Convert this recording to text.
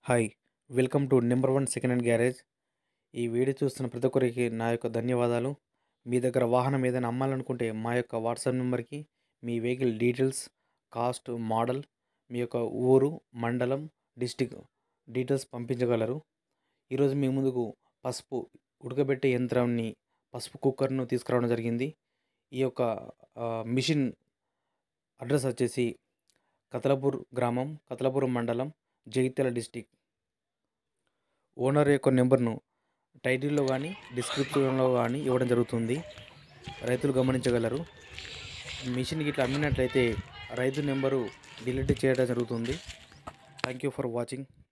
hi welcome to number one second hand garage ఈ video చూస్తున్న ప్రతి ఒక్కరికి నా యొక్క ధన్యవాదాలు మీ దగ్గర వాహనం ఏదైనా అమ్మాలనుకుంటే మా యొక్క వాట్సాప్ నెంబర్కి మీ వెహికల్ డీటెయిల్స్ కాస్ట్ మోడల్ మీ యొక్క ఊరు మండలం డిస్టిక్ డీటెయిల్స్ పంపించగలరు ఈరోజు మీ ముందుకు పసుపు ఉడకబెట్టే యంత్రాన్ని పసుపు కుక్కర్ను తీసుకురావడం జరిగింది ఈ యొక్క ఆ, మిషన్ అడ్రస్ వచ్చేసి కతలపూర్ గ్రామం కతలపూర్ మండలం జగిత్యాల డిస్టిక్ ఓనర్ యొక్క నెంబర్ను టైటిల్లో కానీ డిస్క్రిప్షన్లో కానీ ఇవ్వడం జరుగుతుంది రైతులు గమనించగలరు మిషన్ ఇట్లా అమ్మినట్లయితే రైతు నెంబరు డిలీట్ చేయడం జరుగుతుంది థ్యాంక్ యూ ఫర్ వాచింగ్